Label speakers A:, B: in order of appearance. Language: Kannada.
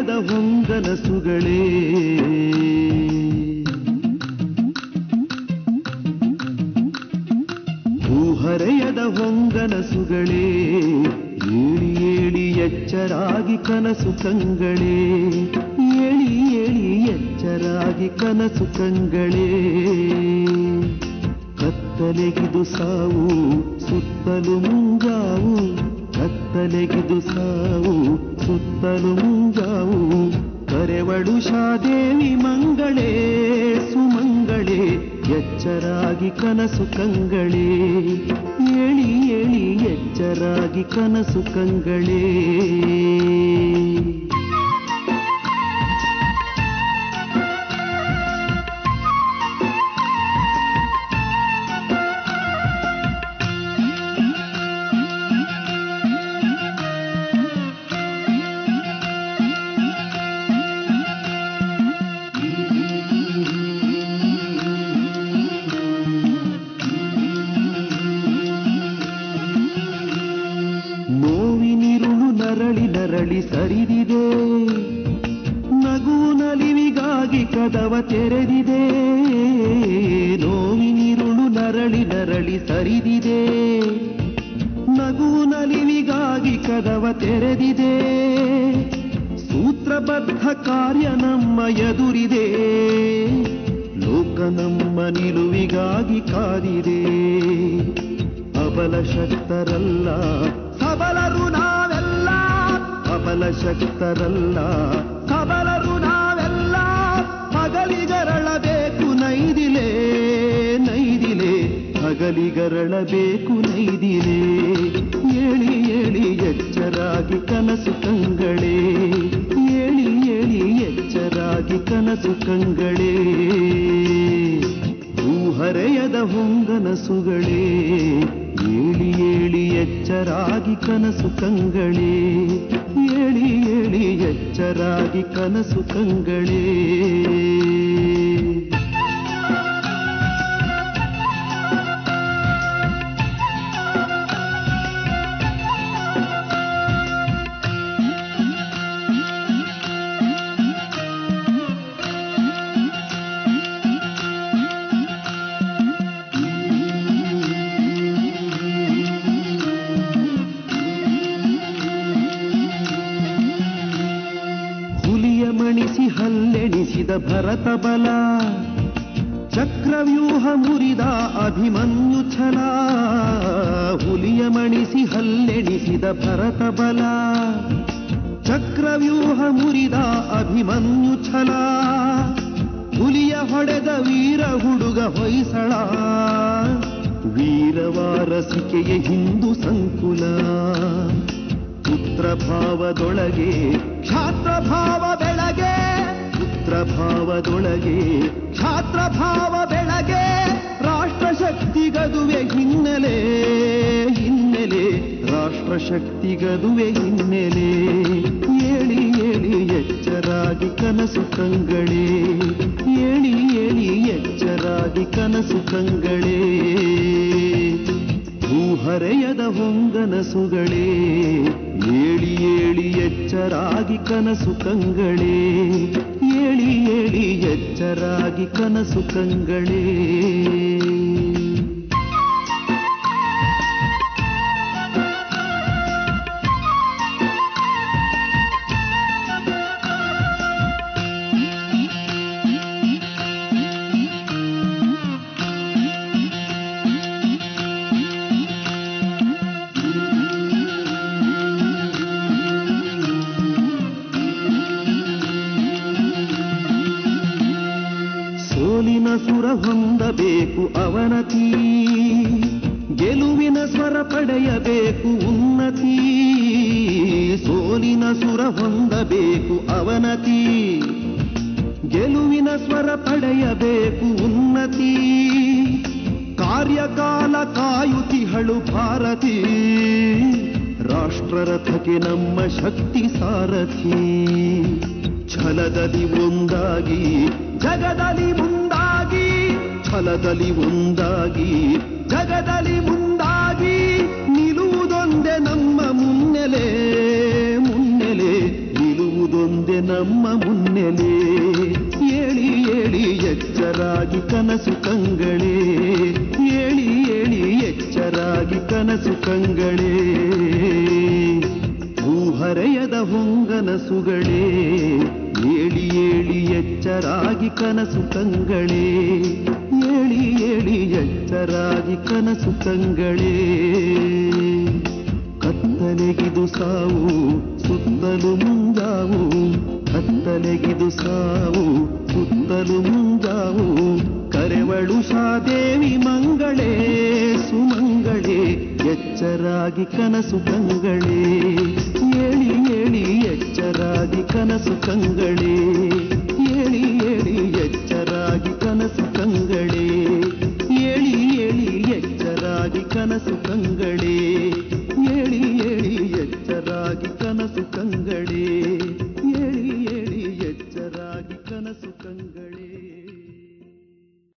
A: ಭೂಹರೆಯದ ಹೊಂಗನಸುಗಳೇ ಭೂಹರೆಯದ ಹೊಂಗನಸುಗಳೇ ಏಳಿ ಏಳಿ ಎಚ್ಚರಾಗಿ ಕನಸು ಕಂಗಳೇ ಏಳಿ ಏಳಿ ಎಚ್ಚರಾಗಿ ಕನಸು ಕಂಗಳೇ ಕತ್ತಲೆಗಿದು ಸಾವು ಸುತ್ತಲು ಮುಂಜಾವು ಕತ್ತಲೆಗಿದು ಸಾವು ಸುತ್ತಲು ಮುಂಜಾವು ಕರೆವಡು ಶಾದೇವಿ ಮಂಗಳೇ ಸುಮಂಗಳೇ ಎಚ್ಚರಾಗಿ ಕನಸು ಕಂಗಳೇ ಏಳಿ ಏಳಿ ಎಚ್ಚರಾಗಿ ಕನಸು ಕಂಗಳೇ ನೋವಿನಿರುಳು ನರಳಿ ನರಳಿ ಸರಿದಿದೆ ನಗುವು ನಲಿವಿಗಾಗಿ ಕದವ ತೆರೆದಿದೆ ನೋವಿನಿರುಳು ನರಳಿ ನರಳಿ ಸರಿದಿದೆ ನಗುವು ನಲಿವಿಗಾಗಿ ಕದವ ತೆರೆದಿದೆ ಸೂತ್ರಬದ್ಧ ಕಾರ್ಯ ನಮ್ಮ ಎದುರಿದೆ ಲೋಕ ನಮ್ಮ ನಿಲುವಿಗಾಗಿ ಕಾದಿದೆ ಅಬಲ ಶಕ್ತರಲ್ಲ ಸಬಲರು ನಾವೆಲ್ಲ ಅಬಲ ಶಕ್ತರಲ್ಲ ಸಬಲರು ನಾವೆಲ್ಲ ಹಗಲಿಗರಳಬೇಕು ನೈದಿಲೆ ನೈದಿಲೆ ಹಗಲಿಗರಳಬೇಕು ನೈದಿಲೆ ಏಳಿ ಏಳಿ ಎಚ್ಚರಾಗಿ ಕನಸು ಕಂಗಳೇ ಏಳಿ ಏಳಿ ಎಚ್ಚರಾಗಿ ಕನಸು ಕಂಗಳೇ ಹೂಹರೆಯದ ಹೊಂಗನಸುಗಳೇ ಏಳಿ ಏಳಿ ಎಚ್ಚರಾಗಿ ಕನಸು ಕಂಗಳೇ ಏಳಿ ಏಳಿ ಎಚ್ಚರಾಗಿ ಕನಸು ಕಂಗಳೇ ಹುಲಿಯ ಮಣಿಸಿ ಹಲ್ಲೆಣಿಸಿದ ಭರತ ಬಲ ಚಕ್ರವ್ಯೂಹ ಮುರಿದ ಅಭಿಮನ್ಯು ಛಲ ಹುಲಿಯ ಮಣಿಸಿ ಹಲ್ಲೆಣಿಸಿದ ಭರತ ಬಲ ಚಕ್ರವ್ಯೂಹ ಮುರಿದ ಅಭಿಮನ್ಯು ಛಲ ಹುಲಿಯ ಹೊಡೆದ ವೀರ ಹುಡುಗ ಹೊಯ್ಸಳ ವೀರವಾರಸಿಕೆಯ ಹಿಂದೂ ಸಂಕುಲ ಪುತ್ರ ಭಾವದೊಳಗೆ ಕ್ಷಾತ್ರ ಭಾವ ಬೆಳಗೆ ಪುತ್ರ ಭಾವದೊಳಗೆ ಕ್ಷಾತ್ರ ಭಾವ ಬೆಳಗೆ ರಾಷ್ಟ್ರ ಶಕ್ತಿಗದುವೆ ಹಿನ್ನೆಲೆ ಹಿನ್ನೆಲೆ ರಾಷ್ಟ್ರ ಶಕ್ತಿಗದುವೆ ಹಿನ್ನೆಲೆ ಏಳಿ ಏಳಿ ಎಚ್ಚರಾಗಿ ಕನಸು ಕಂಗಳೇ ಏಳಿ ಏಳಿ ಎಚ್ಚರಾಗಿ ಕನಸು ಕಂಗಳೇ ಹೂಹರೆಯದ ಹೊಂಗನಸುಗಳೇ ಏಳಿ ಏಳಿ ಎಚ್ಚರಾಗಿ ಕನಸು ಕಂಗಳೇ ಏಳಿ ಏಳಿ ಎಚ್ಚರಾಗಿ ಕನಸು ಕಂಗಳೇ ಸೋಲಿನ ಸುರ ಹೊಂದಬೇಕು ಅವನತಿ ಗೆಲುವಿನ ಸ್ವರ ಪಡೆಯಬೇಕು ಉನ್ನತಿ ಸೋಲಿನ ಸುರ ಹೊಂದಬೇಕು ಅವನತಿ ಗೆಲುವಿನ ಸ್ವರ ಪಡೆಯಬೇಕು ಉನ್ನತಿ ಕಾರ್ಯಕಾಲ ಕಾಯುತಿಹಳು ಭಾರತಿ ರಾಷ್ಟ್ರರಥಕ್ಕೆ ನಮ್ಮ ಶಕ್ತಿ ಸಾರಥಿ ಛಲದಲ್ಲಿ ಒಂದಾಗಿ ಜಗದಲ್ಲಿ ಮುಂದಾಗಿ ಛಲದಲ್ಲಿ ಒಂದಾಗಿ ಜಗದಲ್ಲಿ ಮುಂದಾಗಿ ನಿಲ್ಲುವುದೊಂದೇ ನಮ್ಮ ಮುನ್ನೆಲೆ ಮುನ್ನೆಲೆ ನಿಲ್ಲುವುದೊಂದೇ ನಮ್ಮ ಮುನ್ನೆಲೆ ಏಳಿ ಏಳಿ ಎಚ್ಚರಾಗಿ ಕನಸು ಕಂಗಳೇ ಏಳಿ ಏಳಿ ಎಚ್ಚರಾಗಿ ಕನಸು ಕಂಗಳೇ ಭೂಹರೆಯದ ಹೊಂಗನಸುಗಳೇ ಏಳಿ ಏಳಿ ಎಚ್ಚರಾಗಿ ಕನಸು ಕಂಗಳೇ ಏಳಿ ಏಳಿ ಎಚ್ಚರಾಗಿ ಕನಸು ಕಂಗಳೇ ಕತ್ತಲೆಗಿದು ಸಾವು ಸುತ್ತಲು ಮುಂಜಾವು ಕತ್ತಲೆಗಿದು ಸಾವು ಸುತ್ತಲು ಮುಂಜಾವು ಕರೆವಳು ಶಾದೇವಿ ಮಂಗಳೇ ಸುಮಂಗಳೇ ಎಚ್ಚರಾಗಿ ಕನಸು ಕಂಗಳೇ ಏಳಿ ಏಳಿ ಎಚ್ಚರಾಗಿ ಕನಸು ಕಂಗಳೇ ಏಳಿ ಏಳಿ ಎಚ್ಚರಾಗಿ ಕನಸು ಕಂಗಳೇ ಏಳಿ ಏಳಿ ಎಚ್ಚರಾಗಿ ಕನಸು ಕಂಗಳೇ